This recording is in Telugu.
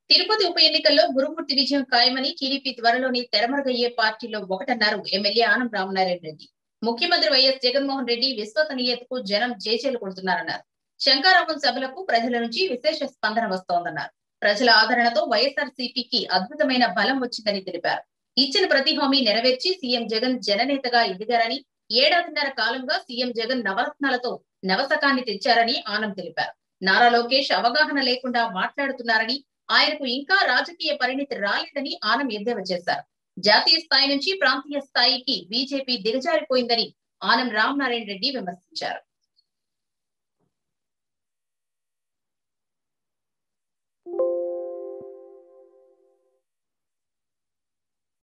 తిరుపతి ఉప ఎన్నికల్లో గురుమూర్తి విజయం ఖాయమని టీడీపీ త్వరలోని తెరమరుగయ్యే పార్టీలో ఒకటన్నారు ఎమ్మెల్యే ఆనం రామనారాయణ రెడ్డి ముఖ్యమంత్రి వైఎస్ జగన్మోహన్ రెడ్డి విశ్వసనీయతకు జనం జేజేలు కొడుతున్నారన్నారు శంకారావం సభలకు ప్రజల నుంచి విశేష స్పందన వస్తోందన్నారు ప్రజల ఆదరణతో వైఎస్ఆర్ సిపికి అద్భుతమైన బలం వచ్చిందని తెలిపారు ఇచ్చిన ప్రతి హామీ నెరవేర్చి సీఎం జగన్ జననేతగా ఎదిగారని ఏడాదిన్నర కాలంగా సీఎం జగన్ నవరత్నాలతో నవసకాన్ని తెచ్చారని ఆనం తెలిపారు నారా లోకేష్ అవగాహన లేకుండా మాట్లాడుతున్నారని ఆయనకు ఇంకా రాజకీయ పరిణితి రాలేదని ఆనం ఎద్దేవా చేశారు జాతీయ స్థాయి నుంచి ప్రాంతీయ స్థాయికి బీజేపీ దిగజారిపోయిందని ఆనం రామనారాయణ రెడ్డి విమర్శించారు